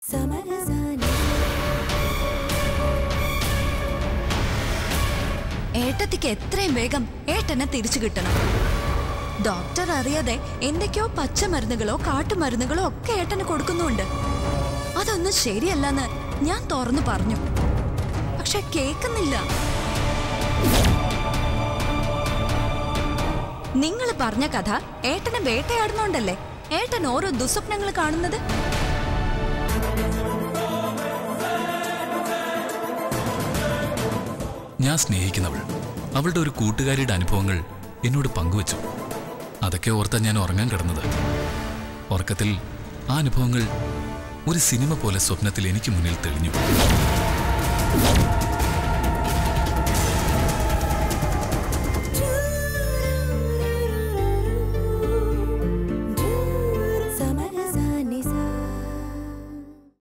ഏട്ടത്തിക്ക് എത്രയും വേഗം ഏട്ടനെ തിരിച്ചു കിട്ടണം ഡോക്ടർ അറിയാതെ എന്തൊക്കെയോ പച്ചമരുന്നുകളോ കാട്ടുമരുന്നുകളോ ഒക്കെ ഏട്ടന് കൊടുക്കുന്നുണ്ട് അതൊന്നും ശരിയല്ലെന്ന് ഞാൻ തുറന്നു പറഞ്ഞു പക്ഷെ കേൾക്കുന്നില്ല നിങ്ങൾ പറഞ്ഞ കഥ ഏട്ടനെ വേട്ടയാടുന്നോണ്ടല്ലേ ഏട്ടൻ ഓരോ ദുസ്വപ്നങ്ങൾ കാണുന്നത് ഞാൻ സ്നേഹിക്കുന്നവൾ അവളുടെ ഒരു കൂട്ടുകാരിയുടെ അനുഭവങ്ങൾ എന്നോട് പങ്കുവച്ചു അതൊക്കെ ഓർത്താ ഞാൻ ഉറങ്ങാൻ കിടന്നത് ഉറക്കത്തിൽ ആ അനുഭവങ്ങൾ ഒരു സിനിമ പോലെ സ്വപ്നത്തിൽ എനിക്ക് മുന്നിൽ തെളിഞ്ഞു